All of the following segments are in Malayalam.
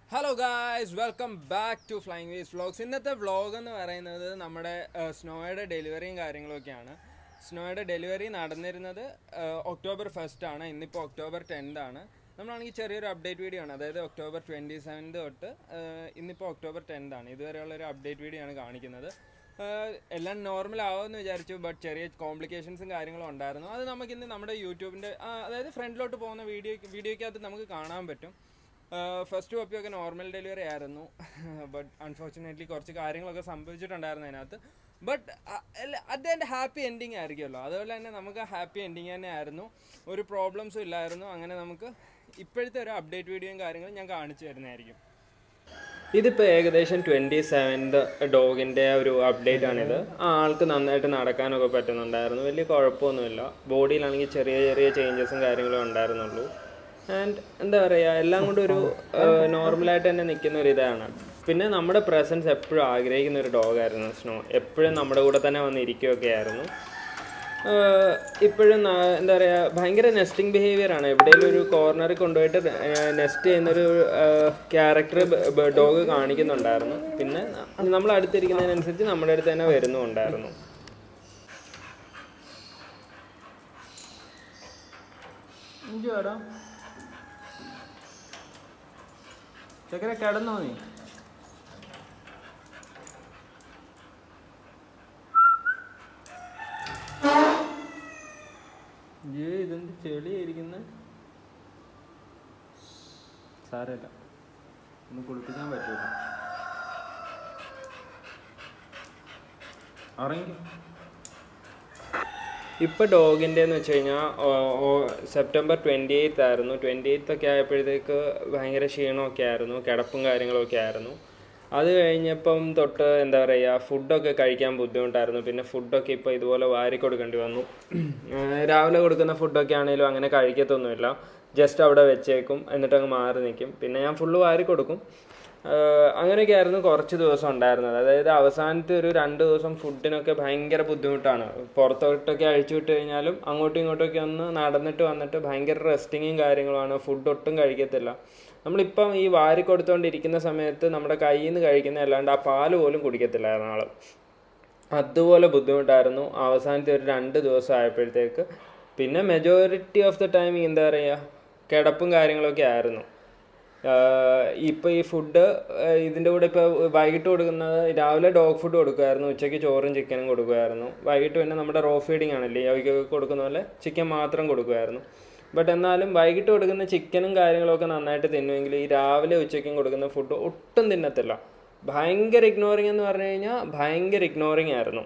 Hello guys welcome back to flying ways vlogs ഇന്നത്തെ വ്ളോഗ് എന്ന് പറയുന്നത് നമ്മുടെ സ്നോയുടെ ഡെലിവറിയും കാര്യങ്ങളൊക്കെയാണ് സ്നോയുടെ ഡെലിവറി നടന്നിരുന്നത് ഒക്ടോബർ ഫസ്റ്റ് ആണ് ഇന്നിപ്പോൾ ഒക്ടോബർ ടെൻത്ത് ആണ് നമ്മളാണെങ്കിൽ ചെറിയൊരു അപ്ഡേറ്റ് വീഡിയോ ആണ് അതായത് ഒക്ടോബർ ട്വൻറ്റി സെവൻത് തൊട്ട് ഇന്നിപ്പോൾ ഒക്ടോബർ ടെൻത്ത് ആണ് ഇതുവരെയുള്ള ഒരു അപ്ഡേറ്റ് വീഡിയോ ആണ് കാണിക്കുന്നത് ആഹ് എല്ലാം നോർമൽ ആവുമെന്ന് വിചാരിച്ചു ബട്ട് ചെറിയ കോംപ്ലിക്കേഷൻസും കാര്യങ്ങളും ഉണ്ടായിരുന്നു അത് നമുക്കിന്ന് നമ്മുടെ യൂട്യൂബിൻ്റെ അതായത് ഫ്രണ്ടിലോട്ട് പോകുന്ന വീഡിയോ വീഡിയോയ്ക്കകത്ത് നമുക്ക് കാണാൻ പറ്റും ഫസ്റ്റ് കോപ്പിയൊക്കെ നോർമൽ ഡെലിവറി ആയിരുന്നു ബട്ട് അൺഫോർച്ചുനേറ്റ്ലി കുറച്ച് കാര്യങ്ങളൊക്കെ സംഭവിച്ചിട്ടുണ്ടായിരുന്നു അതിനകത്ത് ബട്ട് അത് എൻ്റെ ഹാപ്പി എൻഡിങ് ആയിരിക്കുമല്ലോ അതുപോലെ തന്നെ നമുക്ക് ഹാപ്പി എൻഡിങ് തന്നെ ആയിരുന്നു ഒരു പ്രോബ്ലംസും ഇല്ലായിരുന്നു അങ്ങനെ നമുക്ക് ഇപ്പോഴത്തെ ഒരു അപ്ഡേറ്റ് വീഡിയോയും കാര്യങ്ങളും ഞാൻ കാണിച്ചു തരുന്നതായിരിക്കും ഇതിപ്പോൾ ഏകദേശം ട്വൻറ്റി സെവൻത് ഡോഗിൻ്റെ ഒരു അപ്ഡേറ്റ് ആണിത് ആ ആൾക്ക് നന്നായിട്ട് നടക്കാനൊക്കെ പറ്റുന്നുണ്ടായിരുന്നു വലിയ കുഴപ്പമൊന്നുമില്ല ബോഡിയിലാണെങ്കിൽ ചെറിയ ചെറിയ ചേഞ്ചസും കാര്യങ്ങളും ഉണ്ടായിരുന്നുള്ളൂ ആൻഡ് എന്താ പറയുക എല്ലാം കൊണ്ടും ഒരു നോർമലായിട്ട് തന്നെ നിൽക്കുന്ന ഒരു ഇതാണ് പിന്നെ നമ്മുടെ പ്രസൻസ് എപ്പോഴും ആഗ്രഹിക്കുന്ന ഒരു ഡോഗായിരുന്നു സ്നോ എപ്പോഴും നമ്മുടെ കൂടെ തന്നെ വന്നിരിക്കുകയൊക്കെ ആയിരുന്നു ഇപ്പോഴും എന്താ പറയുക ഭയങ്കര നെസ്റ്റിംഗ് ബിഹേവിയർ ആണ് എവിടെയെങ്കിലും ഒരു കോർണറിൽ കൊണ്ടുപോയിട്ട് നെസ്റ്റ് ചെയ്യുന്നൊരു ക്യാരക്ടർ ഡോഗ് കാണിക്കുന്നുണ്ടായിരുന്നു പിന്നെ നമ്മൾ അടുത്തിരിക്കുന്നതിനനുസരിച്ച് നമ്മുടെ അടുത്ത് തന്നെ വരുന്നുണ്ടായിരുന്നു ഇഞ്ചുവാടാ ചക്കര കിടന്നോ നീ ഏ ഇതെന്ത് ചെളിയായിരിക്കുന്ന സാരമില്ല ഒന്ന് കുളിപ്പിക്കാൻ പറ്റൂല ഉറങ്ങി ഇപ്പോൾ ഡോഗിൻ്റെ എന്ന് വെച്ച് കഴിഞ്ഞാൽ സെപ്റ്റംബർ ട്വൻറ്റി എയ്ത്ത് ആയിരുന്നു ട്വൻറ്റി എയ്ത്ത് ഒക്കെ ആയപ്പോഴത്തേക്ക് ഭയങ്കര ക്ഷീണമൊക്കെ ആയിരുന്നു കിടപ്പും കാര്യങ്ങളൊക്കെ ആയിരുന്നു അത് കഴിഞ്ഞപ്പം തൊട്ട് എന്താ പറയുക ഫുഡൊക്കെ കഴിക്കാൻ ബുദ്ധിമുട്ടായിരുന്നു പിന്നെ ഫുഡൊക്കെ ഇപ്പോൾ ഇതുപോലെ വാരി കൊടുക്കേണ്ടി വന്നു രാവിലെ കൊടുക്കുന്ന ഫുഡൊക്കെ ആണെങ്കിലും അങ്ങനെ കഴിക്കത്തൊന്നുമില്ല ജസ്റ്റ് അവിടെ വെച്ചേക്കും എന്നിട്ട് അങ്ങ് മാറി നിൽക്കും പിന്നെ ഞാൻ ഫുള്ള് വാരി കൊടുക്കും അങ്ങനെയൊക്കെ ആയിരുന്നു കുറച്ച് ദിവസം ഉണ്ടായിരുന്നത് അതായത് അവസാനത്തെ ഒരു രണ്ട് ദിവസം ഫുഡിനൊക്കെ ഭയങ്കര ബുദ്ധിമുട്ടാണ് പുറത്തോട്ടൊക്കെ അഴിച്ചു വിട്ട് കഴിഞ്ഞാലും അങ്ങോട്ടും ഇങ്ങോട്ടൊക്കെ ഒന്ന് നടന്നിട്ട് വന്നിട്ട് ഭയങ്കര റെസ്റ്റിങ്ങും കാര്യങ്ങളുമാണ് ഫുഡ് ഒട്ടും കഴിക്കത്തില്ല നമ്മളിപ്പം ഈ വാരി കൊടുത്തുകൊണ്ടിരിക്കുന്ന സമയത്ത് നമ്മുടെ കയ്യിൽ നിന്ന് കഴിക്കുന്ന അല്ലാണ്ട് ആ പാല് പോലും കുടിക്കത്തില്ലായിരുന്നു ആൾ അതുപോലെ ബുദ്ധിമുട്ടായിരുന്നു അവസാനത്തെ ഒരു രണ്ട് ദിവസം ആയപ്പോഴത്തേക്ക് പിന്നെ മെജോറിറ്റി ഓഫ് ദ ടൈം എന്താ പറയുക കിടപ്പും കാര്യങ്ങളൊക്കെ ആയിരുന്നു ഇപ്പോൾ ഈ ഫുഡ് ഇതിൻ്റെ കൂടെ ഇപ്പോൾ വൈകിട്ട് കൊടുക്കുന്നത് രാവിലെ ഡോഗ് ഫുഡ് കൊടുക്കുമായിരുന്നു ഉച്ചയ്ക്ക് ചോറും ചിക്കനും കൊടുക്കുമായിരുന്നു വൈകിട്ട് പിന്നെ നമ്മുടെ റോ ഫീഡിങ് ആണല്ലേ അവയ്ക്കൊക്കെ കൊടുക്കുന്ന പോലെ ചിക്കൻ മാത്രം കൊടുക്കുമായിരുന്നു ബട്ട് എന്നാലും വൈകിട്ട് കൊടുക്കുന്ന ചിക്കനും കാര്യങ്ങളൊക്കെ നന്നായിട്ട് തിന്നുമെങ്കിൽ ഈ രാവിലെ ഉച്ചയ്ക്കും കൊടുക്കുന്ന ഫുഡ് ഒട്ടും തിന്നത്തില്ല ഭയങ്കര ഇഗ്നോറിങ് എന്ന് പറഞ്ഞു കഴിഞ്ഞാൽ ഭയങ്കര ഇഗ്നോറിങ് ആയിരുന്നു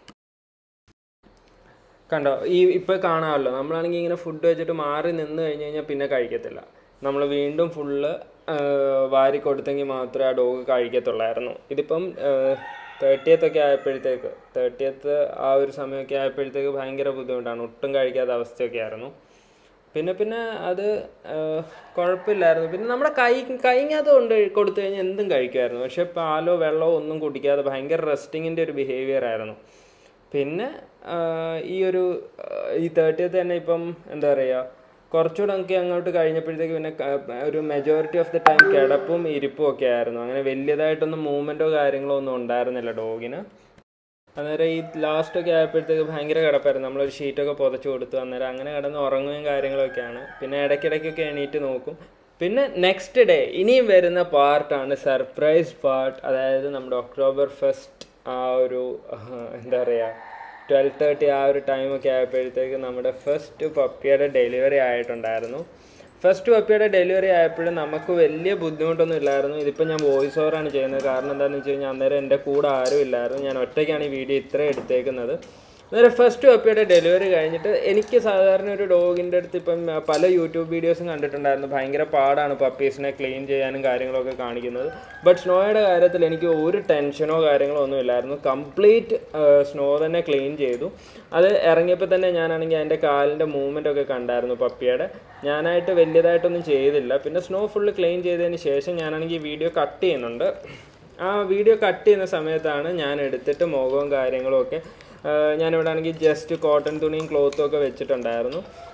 കണ്ടോ ഈ ഇപ്പോൾ കാണാമല്ലോ നമ്മളാണെങ്കിൽ ഇങ്ങനെ ഫുഡ് വെച്ചിട്ട് മാറി നിന്ന് കഴിഞ്ഞ് കഴിഞ്ഞാൽ പിന്നെ കഴിക്കത്തില്ല നമ്മൾ വീണ്ടും ഫുള്ള് വാരി കൊടുത്തെങ്കിൽ മാത്രമേ ആ ഡോഗ് കഴിക്കത്തുള്ളായിരുന്നു ഇതിപ്പം തേർട്ടിയത്ത് ഒക്കെ ആയപ്പോഴത്തേക്ക് തേർട്ടിയത്ത് ആ ഒരു സമയമൊക്കെ ആയപ്പോഴത്തേക്ക് ഭയങ്കര ബുദ്ധിമുട്ടാണ് ഒട്ടും കഴിക്കാത്ത അവസ്ഥയൊക്കെ ആയിരുന്നു പിന്നെ പിന്നെ അത് കുഴപ്പമില്ലായിരുന്നു പിന്നെ നമ്മുടെ കൈ കൈക്കകത്ത് കൊണ്ട് കൊടുത്തു കഴിഞ്ഞാൽ എന്തും കഴിക്കുമായിരുന്നു പക്ഷെ പാലോ വെള്ളമോ ഒന്നും കുടിക്കാതെ ഭയങ്കര റെസ്റ്റിങ്ങിൻ്റെ ഒരു ബിഹേവിയർ ആയിരുന്നു പിന്നെ ഈ ഒരു ഈ തേർട്ടിയത്ത് തന്നെ ഇപ്പം എന്താ പറയുക കുറച്ചുകൂടെ നമുക്ക് അങ്ങോട്ട് കഴിഞ്ഞപ്പോഴത്തേക്ക് പിന്നെ ഒരു മെജോറിറ്റി ഓഫ് ദി ടൈം കിടപ്പും ഇരിപ്പും ഒക്കെ ആയിരുന്നു അങ്ങനെ വലിയതായിട്ടൊന്നും മൂവ്മെൻറ്റോ കാര്യങ്ങളോ ഒന്നും ഉണ്ടായിരുന്നില്ല ഡോഗിന് അന്നേരം ഈ ലാസ്റ്റൊക്കെ ആയപ്പോഴത്തേക്ക് ഭയങ്കര കിടപ്പായിരുന്നു നമ്മളൊരു ഷീറ്റൊക്കെ പുതച്ച് കൊടുത്തു അന്നേരം അങ്ങനെ കിടന്ന് ഉറങ്ങുകയും കാര്യങ്ങളൊക്കെയാണ് പിന്നെ ഇടയ്ക്കിടയ്ക്കൊക്കെ എണീറ്റ് നോക്കും പിന്നെ നെക്സ്റ്റ് ഡേ ഇനിയും വരുന്ന പാർട്ടാണ് സർപ്രൈസ് പാർട്ട് അതായത് നമ്മുടെ ഒക്ടോബർ ഫസ്റ്റ് ആ ഒരു എന്താ പറയുക ട്വൽവ് തേർട്ടി ആ ഒരു ടൈമൊക്കെ ആയപ്പോഴത്തേക്ക് നമ്മുടെ ഫസ്റ്റ് പപ്പിയുടെ ഡെലിവറി ആയിട്ടുണ്ടായിരുന്നു ഫസ്റ്റ് പപ്പിയുടെ ഡെലിവറി ആയപ്പോഴും നമുക്ക് വലിയ ബുദ്ധിമുട്ടൊന്നും ഇല്ലായിരുന്നു ഇതിപ്പോൾ ഞാൻ വോയിസ് ഓവറാണ് ചെയ്യുന്നത് കാരണം എന്താണെന്ന് വെച്ച് കഴിഞ്ഞാൽ അന്നേരം എൻ്റെ കൂടെ ആരും ഇല്ലായിരുന്നു ഞാൻ ഒറ്റയ്ക്കാണ് ഈ വീഡിയോ ഇത്രയും എടുത്തേക്കുന്നത് അന്നേരം ഫസ്റ്റ് പപ്പിയുടെ ഡെലിവറി കഴിഞ്ഞിട്ട് എനിക്ക് സാധാരണ ഒരു ഡോഗിൻ്റെ അടുത്ത് ഇപ്പം പല യൂട്യൂബ് വീഡിയോസും കണ്ടിട്ടുണ്ടായിരുന്നു ഭയങ്കര പാടാണ് പപ്പീസിനെ ക്ലീൻ ചെയ്യാനും കാര്യങ്ങളൊക്കെ കാണിക്കുന്നത് ബട്ട് സ്നോയുടെ കാര്യത്തിൽ എനിക്ക് ഒരു ടെൻഷനോ കാര്യങ്ങളോ ഒന്നും ഇല്ലായിരുന്നു കംപ്ലീറ്റ് സ്നോ തന്നെ ക്ലീൻ ചെയ്തു അത് ഇറങ്ങിയപ്പോൾ തന്നെ ഞാനാണെങ്കിൽ അതിൻ്റെ കാലിൻ്റെ മൂവ്മെൻ്റ് ഒക്കെ കണ്ടായിരുന്നു പപ്പിയുടെ ഞാനായിട്ട് വലിയതായിട്ടൊന്നും ചെയ്തില്ല പിന്നെ സ്നോ ഫുള്ള് ക്ലീൻ ചെയ്തതിന് ശേഷം ഞാനാണെങ്കിൽ വീഡിയോ കട്ട് ചെയ്യുന്നുണ്ട് ആ വീഡിയോ കട്ട് ചെയ്യുന്ന സമയത്താണ് ഞാൻ എടുത്തിട്ട് മുഖവും കാര്യങ്ങളും ഒക്കെ ഞാനിവിടെ ആണെങ്കിൽ ജസ്റ്റ് കോട്ടൺ തുണിയും ക്ലോത്തും ഒക്കെ വെച്ചിട്ടുണ്ടായിരുന്നു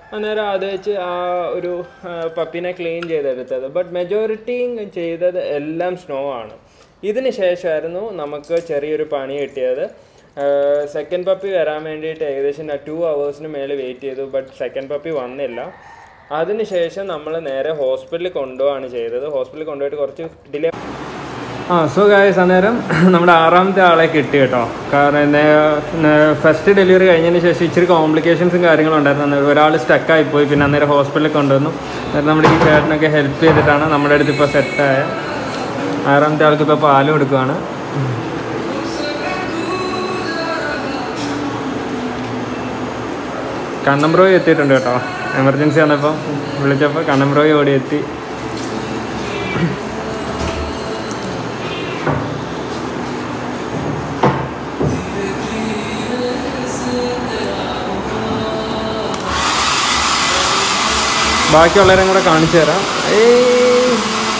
അന്നേരം അത് വെച്ച് ആ ഒരു പപ്പിനെ ക്ലീൻ ചെയ്തെടുത്തത് ബട്ട് മെജോറിറ്റി ചെയ്തത് എല്ലാം സ്നോ ആണ് ഇതിന് ശേഷമായിരുന്നു നമുക്ക് ചെറിയൊരു പണി കിട്ടിയത് സെക്കൻഡ് പപ്പി വരാൻ വേണ്ടിയിട്ട് ഏകദേശം ടു അവേഴ്സിന് മേലെ വെയിറ്റ് ചെയ്തു ബട്ട് സെക്കൻഡ് പപ്പി വന്നില്ല അതിനുശേഷം നമ്മൾ നേരെ ഹോസ്പിറ്റലിൽ കൊണ്ടുപോവാണ് ചെയ്തത് ഹോസ്പിറ്റലിൽ കൊണ്ടുപോയിട്ട് കുറച്ച് ഡിലേ ആ സോ ഗായസ് അന്നേരം നമ്മുടെ ആറാമത്തെ ആളെ കിട്ടി കേട്ടോ കാരണം ഫസ്റ്റ് ഡെലിവറി കഴിഞ്ഞതിന് ശേഷം ഇച്ചിരി കോംപ്ലിക്കേഷൻസും കാര്യങ്ങളും ഉണ്ടായിരുന്നു അന്നേരം ഒരാൾ സ്റ്റക്കായി പോയി പിന്നെ അന്നേരം ഹോസ്പിറ്റലിൽ കൊണ്ടുവന്നു അന്നേരം നമ്മുടെ ഈ ചേട്ടനൊക്കെ ഹെൽപ്പ് ചെയ്തിട്ടാണ് നമ്മുടെ അടുത്ത് ഇപ്പോൾ സെറ്റായ ആറാമത്തെ ആൾക്ക് ഇപ്പോൾ പാല് കൊടുക്കുവാണ് കണ്ണമ്പ്രോയി എത്തിയിട്ടുണ്ട് കേട്ടോ എമർജൻസി വന്നപ്പോൾ വിളിച്ചപ്പോൾ കണ്ണമ്പ്രോയി ഓടി എത്തി ബാക്കിയുള്ളവരും കൂടെ കാണിച്ചു തരാം ഏയ്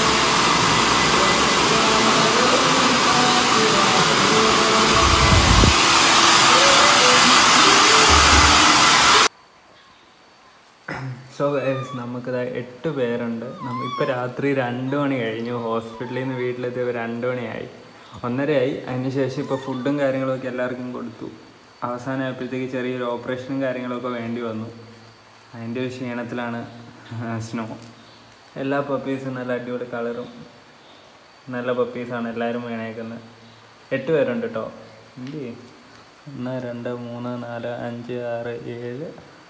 സോ നമുക്കിത് എട്ട് പേരുണ്ട് നമ്മ ഇപ്പോൾ രാത്രി രണ്ട് മണി കഴിഞ്ഞു ഹോസ്പിറ്റലിൽ നിന്ന് വീട്ടിലെത്തിയപ്പോൾ രണ്ട് മണിയായി ഒന്നരയായി അതിന് ശേഷം ഇപ്പോൾ ഫുഡും കാര്യങ്ങളൊക്കെ എല്ലാവർക്കും കൊടുത്തു അവസാനമായപ്പോഴത്തേക്ക് ചെറിയൊരു ഓപ്പറേഷനും കാര്യങ്ങളൊക്കെ വേണ്ടി വന്നു അതിൻ്റെ ഒരു ക്ഷീണത്തിലാണ് സ്നോ എല്ലാ പപ്പീസും നല്ല അടിപൊളി കളറും നല്ല പപ്പീസാണ് എല്ലാവരും വേണേക്കുന്നത് എട്ട് പേരുണ്ട് കേട്ടോ എന്ത് ചെയ്യും? ഒന്ന് രണ്ട് മൂന്ന് നാല് അഞ്ച് ആറ് ഏഴ്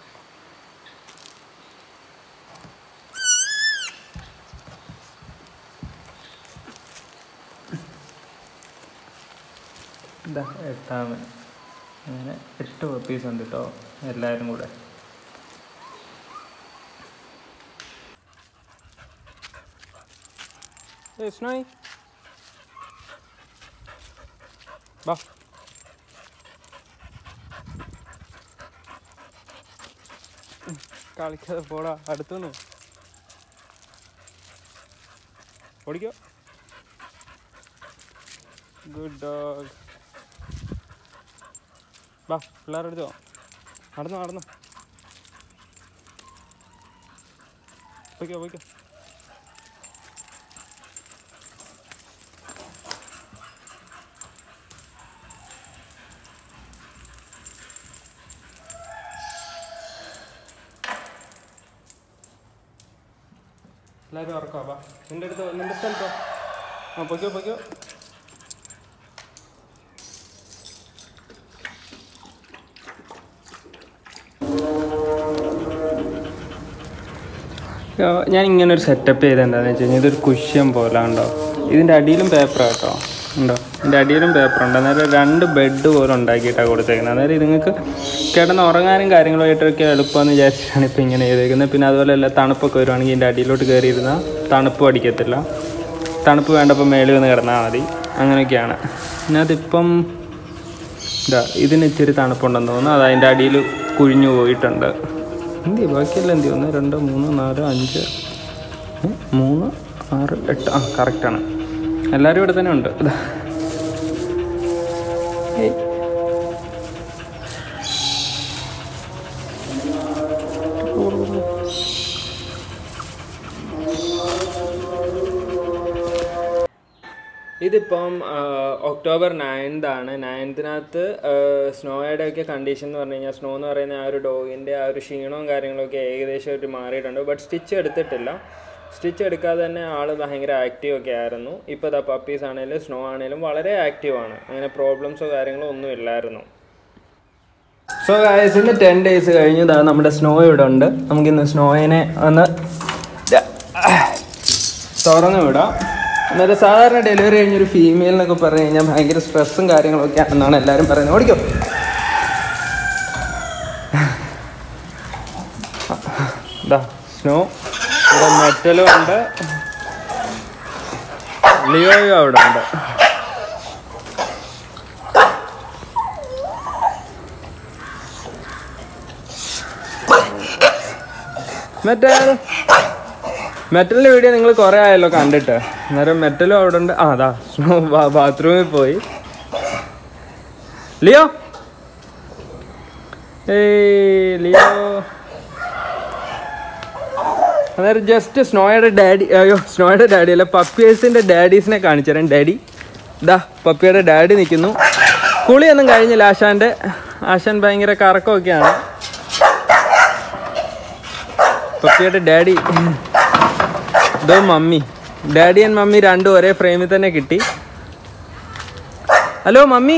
ഇതാ എട്ടാമൻ അങ്ങനെ എട്ട് പപ്പീസ് ഉണ്ട് കേട്ടോ എല്ലാവരും കൂടെ സ്നോയ് വാ കളിക്കാതെ പോടാ അടുത്തുനിന്ന് ഓടിക്കോ ഗുഡ് ഡോഗ് വാ പിള്ളേരുടെ അടുത്തോ നടന്നു നടന്നു പോയിക്കോ പോയിക്കോ എല്ലാവരും ഉറക്കോ വാ നിന്റെ അടുത്ത് നിന്റെ സ്ഥലത്തോ ആ പൊയ്ക്കോ പൊയ്ക്കോ ഞാൻ ഇങ്ങനെ ഒരു സെറ്റപ്പ് ചെയ്ത് എന്താണെന്ന് വെച്ച് കഴിഞ്ഞാൽ ഇതൊരു കുഷ്യൻ പോലെ ഉണ്ടോ ഇതിൻ്റെ അടിയിലും പേപ്പർ കേട്ടോ ഉണ്ടോ ഇതിൻ്റെ അടിയിലും പേപ്പർ ഉണ്ട് അന്നേരം രണ്ട് ബെഡ് പോലെ ഉണ്ടാക്കിയിട്ടാണ് കൊടുത്തേക്കുന്നത് അന്നേരം ഇത് നിങ്ങൾക്ക് കിടന്ന് ഉറങ്ങാനും കാര്യങ്ങളുമായിട്ടൊക്കെ എളുപ്പമെന്ന് വിചാരിച്ചിട്ടാണ് ഇപ്പോൾ ഇങ്ങനെ ചെയ്തേക്കുന്നത് പിന്നെ അതുപോലെ അല്ല തണുപ്പൊക്കെ വരുവാണെങ്കിൽ ഇതിൻ്റെ അടിയിലോട്ട് കയറിയിരുന്നാൽ തണുപ്പ് അടിക്കത്തില്ല തണുപ്പ് വേണ്ടപ്പോൾ മേളിൽ വന്ന് കിടന്നാൽ മതി അങ്ങനെയൊക്കെയാണ് പിന്നെ അതിപ്പം ഇതാ ഇതിന് ഇച്ചിരി തണുപ്പുണ്ടെന്ന് തോന്നുന്നു അത് അതിൻ്റെ അടിയിൽ കുഴിഞ്ഞു പോയിട്ടുണ്ട് എന്തി ബാക്കിയെല്ലാം എന്തി ഒന്ന് രണ്ട് മൂന്ന് നാല് അഞ്ച് ഏ, മൂന്ന് ആറ് എട്ട് ആ കറക്റ്റാണ് എല്ലാവരും ഇവിടെ തന്നെ ഉണ്ട് ഇതാ. ഏയ്. ഇതിപ്പം ആ, ഒക്ടോബർ നയൻത് ആണ് നയൻത്തിനകത്ത് സ്നോയുടെ ഒക്കെ കണ്ടീഷൻ എന്ന് പറഞ്ഞു കഴിഞ്ഞാൽ സ്നോ എന്ന് പറയുന്ന ആ ഒരു ഡോഗിൻ്റെ ആ ഒരു ക്ഷീണവും കാര്യങ്ങളൊക്കെ ഏകദേശം ഒരു മാറിയിട്ടുണ്ട് ബട്ട് സ്റ്റിച്ച് എടുത്തിട്ടില്ല സ്റ്റിച്ച് എടുക്കാതെ തന്നെ ആൾ ഭയങ്കര ആക്റ്റീവ് ഒക്കെ ആയിരുന്നു ഇപ്പോൾ ദാ പപ്പീസ് ആണെങ്കിലും സ്നോ ആണെങ്കിലും വളരെ ആക്റ്റീവ് ആണ് അങ്ങനെ പ്രോബ്ലംസോ കാര്യങ്ങളോ ഒന്നും ഇല്ലായിരുന്നു സോ ഗായസ് ഇന്ന് ടെൻ ഡേയ്സ് കഴിഞ്ഞ് ദാ നമ്മുടെ സ്നോ ഇവിടെ ഉണ്ട് നമുക്കിന്ന് സ്നോയിനെ ഒന്ന് തുറന്നു വിടാം എന്നിട്ട് സാധാരണ ഡെലിവറി കഴിഞ്ഞൊരു ഫീമെയിൽ എന്നൊക്കെ പറഞ്ഞു കഴിഞ്ഞാൽ ഭയങ്കര സ്ട്രെസ്സും കാര്യങ്ങളൊക്കെ ആണെന്നാണ് എല്ലാവരും പറയുന്നത് ഓടിക്കോ ഇതാ സ്നോ ഇവിടെ മെറ്റലും ഉണ്ട് ലിയോയും അവിടെ ഉണ്ട് മെറ്റൽ മെറ്റലിന്റെ വീഡിയോ നിങ്ങൾ കുറെ ആയല്ലോ കണ്ടിട്ട് അന്നേരം മെറ്റലും അവിടെ ഉണ്ട് ആ അതാ സ്നോ ബാത്റൂമിൽ പോയി ലിയോ ഏയ് ലിയോ അന്നേരം ജസ്റ്റ് സ്നോയുടെ ഡാഡി അയ്യോ സ്നോയുടെ ഡാഡി അല്ല പപ്പിയേഴ്സിൻ്റെ ഡാഡീസിനെ കാണിച്ചു തരാം ഡാഡി ഇതാ പപ്പിയുടെ ഡാഡി നിൽക്കുന്നു കുളിയൊന്നും കഴിഞ്ഞില്ല ആശാൻ്റെ ആശാൻ ഭയങ്കര കറക്കമൊക്കെയാണ് പപ്പിയുടെ ഡാഡി ഇതോ മമ്മി ഡാഡി ആൻഡ് മമ്മി രണ്ടും ഒരേ ഫ്രെയിമിൽ തന്നെ കിട്ടി ഹലോ മമ്മി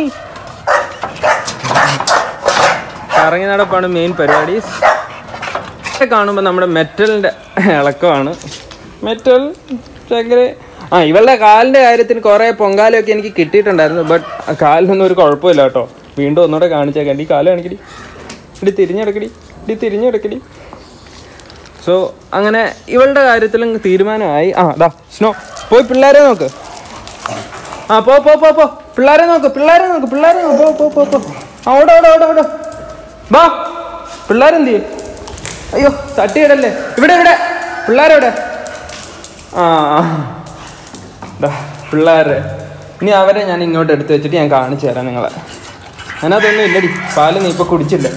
കറങ്ങി നടപ്പാണ് മെയിൻ പരിപാടി കാണുമ്പോൾ നമ്മുടെ മെറ്റലിൻ്റെ ഇളക്കമാണ് മെറ്റൽ ഭയങ്കര ആ ഇവളുടെ കാലിൻ്റെ കാര്യത്തിന് കുറേ പൊങ്കാലയൊക്കെ എനിക്ക് കിട്ടിയിട്ടുണ്ടായിരുന്നു ബട്ട് കാലിനൊന്നും ഒരു കുഴപ്പമില്ല കേട്ടോ വീണ്ടും ഒന്നുകൂടെ കാണിച്ചേക്കാം ഈ കാല് കാണിക്കടി ഇടി തിരിഞ്ഞെടുക്കടി ഇടി തിരിഞ്ഞെടുക്കടി സോ അങ്ങനെ ഇവളുടെ കാര്യത്തിലും തീരുമാനമായി ആ ദാ സ്നോ പോയി പിള്ളേരെ നോക്ക് ആ പോ പോ പോ പോ പിള്ളേരെ നോക്ക് പിള്ളേരെ നോക്ക് പിള്ളേരെ നോക്ക് പോ പോ പോ പോ ആ ഓടെ ഓടെ ഓടെ ഓടെ വാ പിള്ളേരെന്ത് ചെയ്യും അയ്യോ തട്ടിയിടല്ലേ ഇവിടെ ഇവിടെ പിള്ളേരെവിടെ ആ ദാ പിള്ളേരെ ഇനി അവരെ ഞാൻ ഇങ്ങോട്ട് എടുത്ത് വെച്ചിട്ട് ഞാൻ കാണിച്ചു തരാം നിങ്ങളെ അതിനകത്തൊന്നും ഇല്ലടി പാല് നീ ഇപ്പോൾ കുടിച്ചില്ലേ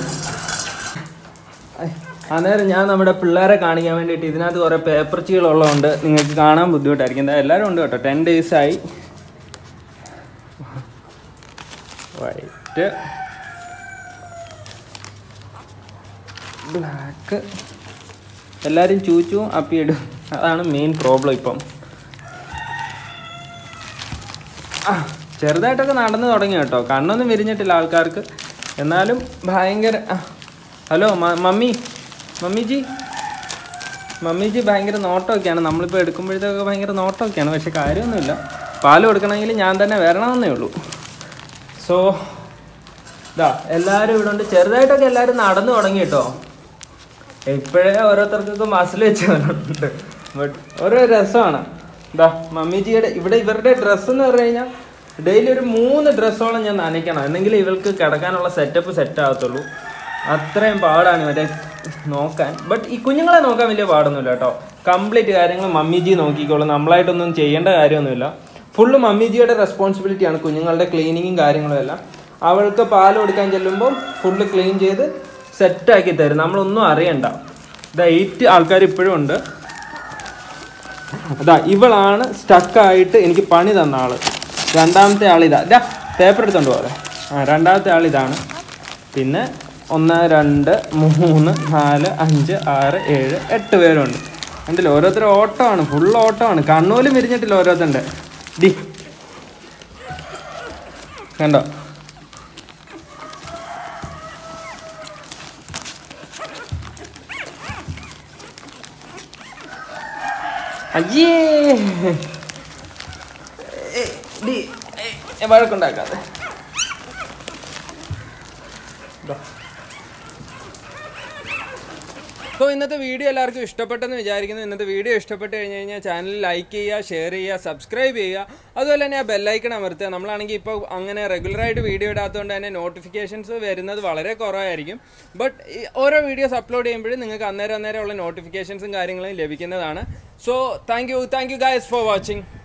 ഐ, അന്നേരം ഞാൻ നമ്മുടെ പിള്ളേരെ കാണിക്കാൻ വേണ്ടിയിട്ട് ഇതിനകത്ത് കുറേ പേപ്പർ ചീകളുള്ളതുകൊണ്ട് നിങ്ങൾക്ക് കാണാൻ ബുദ്ധിമുട്ടായിരിക്കും എന്താ എല്ലാവരും ഉണ്ട് കേട്ടോ ടെൻ ഡേയ്സായി വൈറ്റ് ബ്ലാക്ക് എല്ലാവരും ചൂച്ചും അപ്പിയിടും അതാണ് മെയിൻ പ്രോബ്ലം ഇപ്പം ആ ചെറുതായിട്ടൊക്കെ നടന്നു തുടങ്ങി കേട്ടോ കണ്ണൊന്നും വിരിഞ്ഞിട്ടില്ല ആൾക്കാർക്ക് എന്നാലും ഭയങ്കര ആ, ഹലോ മ- മമ്മി മമ്മിജി മമ്മിജി ഭയങ്കര നോട്ടമൊക്കെയാണ് നമ്മളിപ്പോൾ എടുക്കുമ്പോഴത്തേക്ക് ഭയങ്കര നോട്ടമൊക്കെയാണ് പക്ഷെ കാര്യമൊന്നുമില്ല പാൽ കൊടുക്കണമെങ്കിൽ ഞാൻ തന്നെ വരണമെന്നേ ഉള്ളൂ സോ ഇതാ എല്ലാവരും ഇവിടെ ഉണ്ട് ചെറുതായിട്ടൊക്കെ എല്ലാവരും നടന്നു തുടങ്ങി കേട്ടോ ഇപ്പോഴേ ഓരോരുത്തർക്കൊക്കെ മസിൽ വെച്ച് വന്നിട്ടുണ്ട് ബട്ട് ഓരോ രസമാണ് ഇതാ മമ്മിജിയുടെ ഇവിടെ ഇവരുടെ ഡ്രസ്സ് എന്ന് പറഞ്ഞു കഴിഞ്ഞാൽ ഡെയിലി ഒരു മൂന്ന് ഡ്രസ്സോളം ഞാൻ നനയ്ക്കണം എന്നെങ്കിലും ഇവൾക്ക് കിടക്കാനുള്ള സെറ്റപ്പ് സെറ്റ് ആകത്തുള്ളൂ അത്രയും പാടാണ് മറ്റേ നോക്കാൻ ബട്ട് ഈ കുഞ്ഞുങ്ങളെ നോക്കാൻ വലിയ പാടൊന്നുമില്ല കേട്ടോ കംപ്ലീറ്റ് കാര്യങ്ങൾ മമ്മിജി നോക്കിക്കോളും നമ്മളായിട്ടൊന്നും ചെയ്യേണ്ട കാര്യമൊന്നുമില്ല ഫുള്ള് മമ്മിജിയുടെ റെസ്പോൺസിബിലിറ്റിയാണ് കുഞ്ഞുങ്ങളുടെ ക്ലീനിങ്ങും കാര്യങ്ങളും എല്ലാം അവൾക്ക് പാൽ കൊടുക്കാൻ ചെല്ലുമ്പോൾ ഫുള്ള് ക്ലീൻ ചെയ്ത് സെറ്റാക്കി തരും നമ്മളൊന്നും അറിയണ്ട ഇതാ എയ്റ്റ് ആൾക്കാർ ഇപ്പോഴും ഉണ്ട് അതാ ഇവളാണ് സ്റ്റക്കായിട്ട് എനിക്ക് പണി തന്ന ആള് രണ്ടാമത്തെ ആളിതാ ഇതാ പേപ്പർ എടുത്തോണ്ട് പോലെ ആ രണ്ടാമത്തെ ആളിതാണ് പിന്നെ ഒന്ന് രണ്ട് മൂന്ന് നാല് അഞ്ച് ആറ് ഏഴ് എട്ട് പേരുണ്ട് കണ്ടില്ല ഓരോരുത്തർ ഓട്ടമാണ് ഫുൾ ഓട്ടമാണ് കണ്ണൂലും വിരിഞ്ഞിട്ടില്ല ഓരോരുത്തരുടെ ഡി കണ്ടോ അയ്യേ ഏ, ഡി, ഏ, വഴക്കുണ്ടാക്കാതെ അപ്പോൾ ഇന്നത്തെ വീഡിയോ എല്ലാവർക്കും ഇഷ്ടപ്പെട്ടെന്ന് വിചാരിക്കുന്നു ഇന്നത്തെ വീഡിയോ ഇഷ്ടപ്പെട്ട് കഴിഞ്ഞ് കഴിഞ്ഞാൽ ചാനൽ ലൈക്ക് ചെയ്യുക ഷെയർ ചെയ്യുക സബ്സ്ക്രൈബ് ചെയ്യുക അതുപോലെ തന്നെ ആ ബെല്ലൈക്കൺ അമർത്തുക നമ്മളാണെങ്കിൽ ഇപ്പോൾ അങ്ങനെ റെഗുലറായിട്ട് വീഡിയോ ഇടാത്തതുകൊണ്ട് തന്നെ നോട്ടിഫിക്കേഷൻസ് വരുന്നത് വളരെ കുറവായിരിക്കും ബട്ട് ഓരോ വീഡിയോസ് അപ്ലോഡ് ചെയ്യുമ്പോഴും നിങ്ങൾക്ക് അന്നേരം അന്നേരം ഉള്ള നോട്ടിഫിക്കേഷൻസും കാര്യങ്ങളും ലഭിക്കുന്നതാണ് so thank you thank you guys for watching